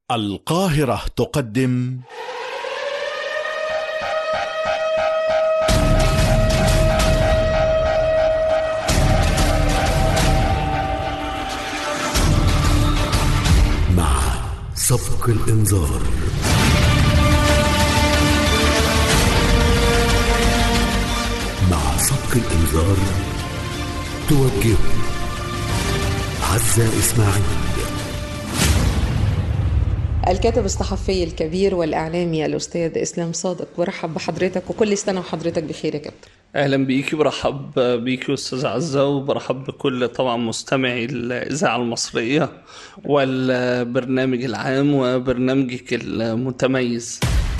القاهرة تقدم مع سبق الإنذار مع سبق الإنذار توجه عزة إسماعيل الكاتب الصحفي الكبير والإعلامي الأستاذ إسلام صادق برحب بحضرتك وكل سنة وحضرتك بخير يا كابتن اهلا بيكي برحب بيكي استاذ عزه وبرحب بكل طبعا مستمعي الاذاعه المصريه والبرنامج العام وبرنامجك المتميز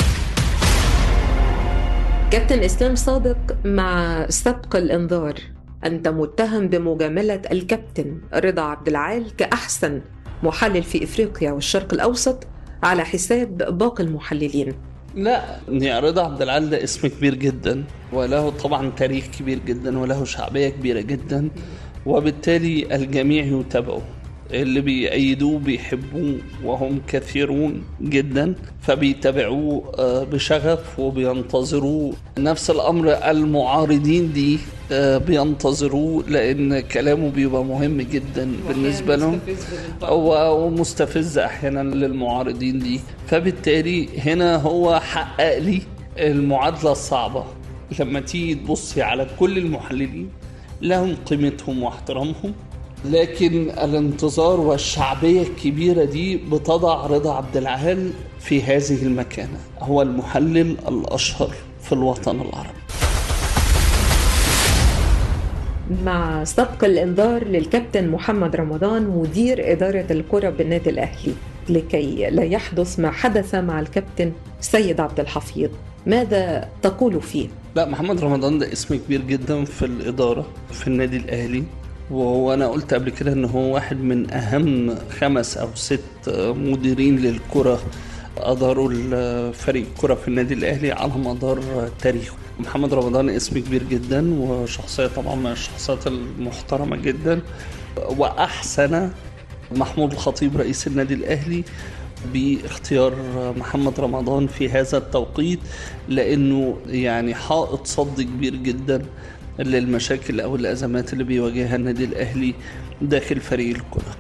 كابتن إسلام صادق مع سبق الإنذار أنت متهم بمجاملة الكابتن رضا عبد العال كأحسن محلل في إفريقيا والشرق الأوسط على حساب باقي المحللين لا يا رضا عبد العال ده اسم كبير جدا وله طبعا تاريخ كبير جدا وله شعبيه كبيره جدا وبالتالي الجميع يتابعه اللي بيأيدوه بيحبوه وهم كثيرون جدا فبيتابعوه آه، بشغف وبينتظروه نفس الأمر المعارضين دي آه، بينتظروه لأن كلامه بيبقى مهم جدا بالنسبة لهم هو ومستفز أحيانا للمعارضين دي فبالتالي هنا هو حقق لي المعادلة الصعبة لما تيجي تبصي على كل المحللين لهم قيمتهم واحترامهم لكن الانتظار والشعبية الكبيرة دي بتضع رضا عبد العال في هذه المكانة هو المحلل الأشهر في الوطن العربي مع سبق الإنذار للكابتن محمد رمضان مدير إدارة الكرة بالنادي الأهلي لكي لا يحدث ما حدث مع الكابتن سيد عبد الحفيظ ماذا تقول فيه؟ لا محمد رمضان ده اسم كبير جدا في الإدارة في النادي الأهلي وهو أنا قلت قبل كده إن هو واحد من أهم خمس أو ست مديرين للكرة أداروا فريق كرة في النادي الأهلي على مدار تاريخه محمد رمضان اسم كبير جدا وشخصية طبعا من الشخصيات المحترمة جدا وأحسن محمود الخطيب رئيس النادي الأهلي باختيار محمد رمضان في هذا التوقيت لأنه يعني حائط صد كبير جدا للمشاكل أو الأزمات اللي بيواجهها النادي الأهلي داخل فريق الكرة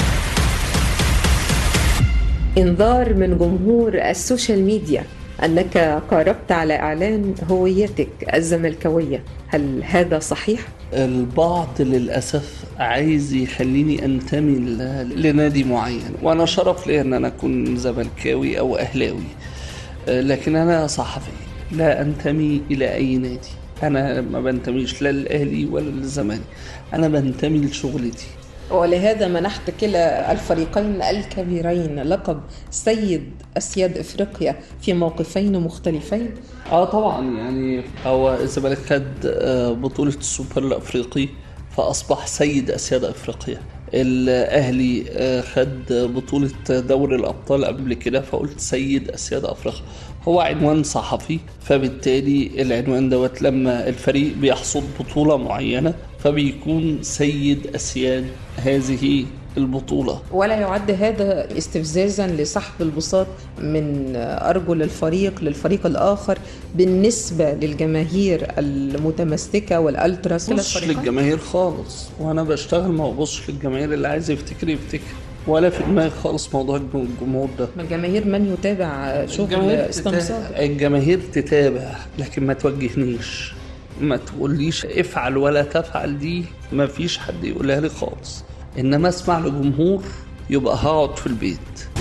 إنذار من جمهور السوشيال ميديا أنك قاربت على إعلان هويتك الزملكاوية هل هذا صحيح؟ البعض للأسف عايز يخليني أنتمي ل- لنادي معين وأنا شرف لي أن أنا أكون زملكاوي أو أهلاوي آه، لكن أنا صحفي لا أنتمي إلى أي نادي أنا ما بنتميش لا للأهلي ولا للزمالك أنا بنتمي لشغلتي ولهذا منحت كلا الفريقين الكبيرين لقب سيد أسياد إفريقيا في موقفين مختلفين اه طبعا يعني هو الزمالك خد آه، بطولة السوبر الافريقي فاصبح سيد اسياد افريقيا الاهلي آه، خد بطولة دوري الابطال قبل كده فقلت سيد اسياد افريقيا هو عنوان صحفي فبالتالي العنوان دوت لما الفريق بيحصد بطولة معينة فبيكون سيد اسياد هذه البطولة ولا يعد هذا استفزازا لسحب البساط من أرجل الفريق للفريق الآخر بالنسبة للجماهير المتمسكة والألتراس كلا بصش الفريقين؟ للجماهير خالص وانا بشتغل ما ببصش للجماهير اللي عايز يفتكر يفتكر ولا في دماغي خالص موضوع الجم- الجمهور ده ما الجماهير من يتابع شغل الجماهير إسلام تتابع- صادق الجماهير تتابع لكن ما توجهنيش ما تقوليش افعل ولا تفعل دي ما فيش حد يقولها لي خالص انما اسمع لجمهور يبقى هقعد في البيت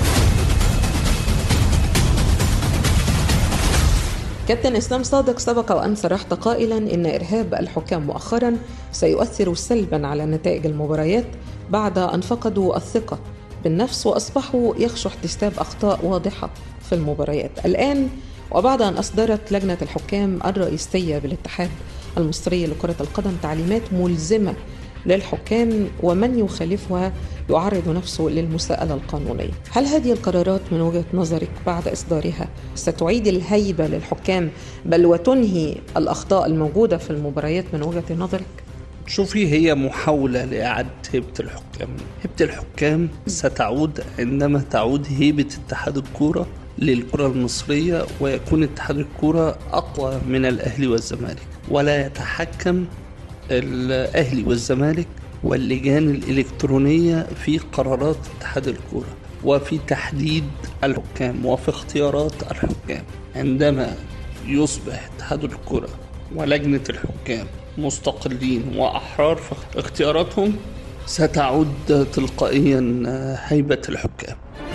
كابتن إسلام صادق سبق وأن صرحت قائلا إن إرهاب الحكام مؤخرا سيؤثر سلبا على نتائج المباريات بعد أن فقدوا الثقة بالنفس وأصبحوا يخشوا احتساب أخطاء واضحة في المباريات الآن وبعد أن أصدرت لجنة الحكام الرئيسية بالاتحاد المصري لكرة القدم تعليمات ملزمة للحكام ومن يخالفها يعرض نفسه للمساءلة القانونية هل هذه القرارات من وجهة نظرك بعد إصدارها ستعيد الهيبة للحكام بل وتنهي الأخطاء الموجودة في المباريات من وجهة نظرك؟ شوفي هي محاولة لإعادة هيبة الحكام هيبة الحكام ستعود عندما تعود هيبة اتحاد الكورة للكرة المصرية ويكون اتحاد الكورة أقوى من الأهلي والزمالك ولا يتحكم الأهلي والزمالك واللجان الإلكترونية في قرارات اتحاد الكورة وفي تحديد الحكام وفي اختيارات الحكام عندما يصبح اتحاد الكرة ولجنة الحكام مستقلين وأحرار في اختياراتهم ستعود تلقائيا هيبة الحكام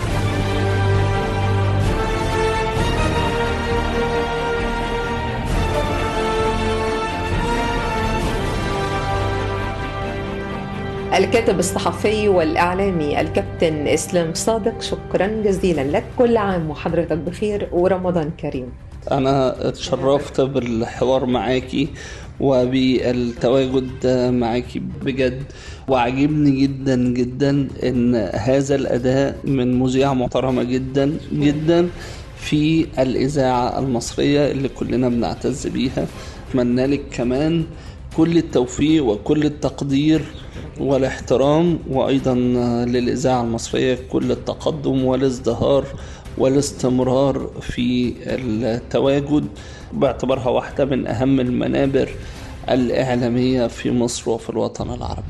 الكاتب الصحفي والإعلامي الكابتن إسلام صادق شكرا جزيلا لك كل عام وحضرتك بخير ورمضان كريم أنا اتشرفت بالحوار معاكي وبالتواجد معاكي بجد وعجبني جدا جدا ان هذا الاداء من مذيعه محترمه جدا جدا في الاذاعه المصريه اللي كلنا بنعتز بيها اتمنى لك كمان كل التوفيق وكل التقدير والاحترام وايضا للاذاعه المصريه كل التقدم والازدهار والاستمرار في التواجد باعتبارها واحده من اهم المنابر الاعلاميه في مصر وفي الوطن العربي.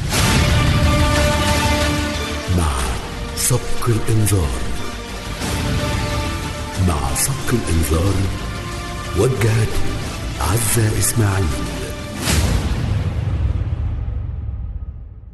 مع سبق الإنذار مع سبق الإنذار وجهت عزة إسماعيل